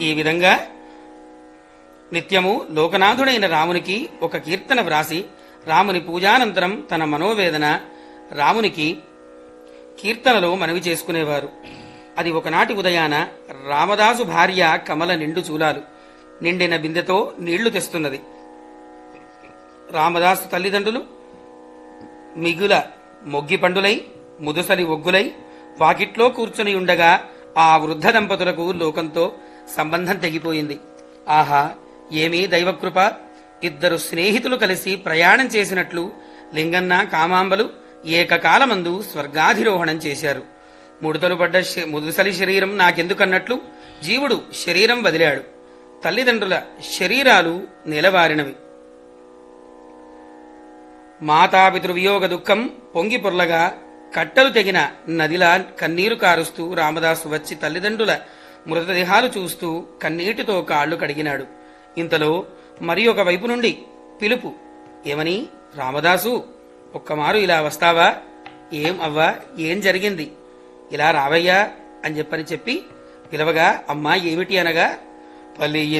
ఈ విధంగా నిత్యము లోకనాథుడైన రామునికి ఒక కీర్తన వ్రాసి రాముని పూజానంతరం తన మనోవేదన రామునికి కీర్తనలో మనవి చేసుకునేవారు అది ఒకనాటి ఉదయాన రామదాసు భార్య కమల నిండు చూలాలు నిండిన బిందెతో నీళ్లు తెస్తున్నది రామదాసు తల్లిదండ్రులు మిగుల మొగ్గి పండులై ముదుసలి ఒగ్గులై వాకిట్లో కూర్చుని ఉండగా ఆ వృద్ధ దంపతులకు లోకంతో సంబంధం తెగిపోయింది ఆహా ఏమీ దైవకృప ఇద్దరు స్నేహితులు కలిసి ప్రయాణం చేసినట్లు లింగన్న కామాంబలు ఏకకాలమందు స్వర్గాధిరోహణం చేశారు ముడతలు పడ్డ శ- ముదుసలి శరీరం నాకెందుకన్నట్లు జీవుడు శరీరం వదిలాడు తల్లిదండ్రుల శరీరాలు నిలవారినవి మాతాపితృవియోగ దుఃఖం పొంగి పొర్లగా కట్టలు తెగిన నదిలా కన్నీరు కారుస్తూ రామదాసు వచ్చి తల్లిదండ్రుల మృతదేహాలు చూస్తూ కన్నీటితో కాళ్లు కడిగినాడు ఇంతలో మరి ఒక వైపు నుండి పిలుపు ఏమని రామదాసు ఒక్కమారు ఇలా వస్తావా ఏం అవ్వా ఏం జరిగింది ఇలా రావయ్యా అని చెప్పని చెప్పి పిలవగా అమ్మా ఏమిటి అనగా పల్లి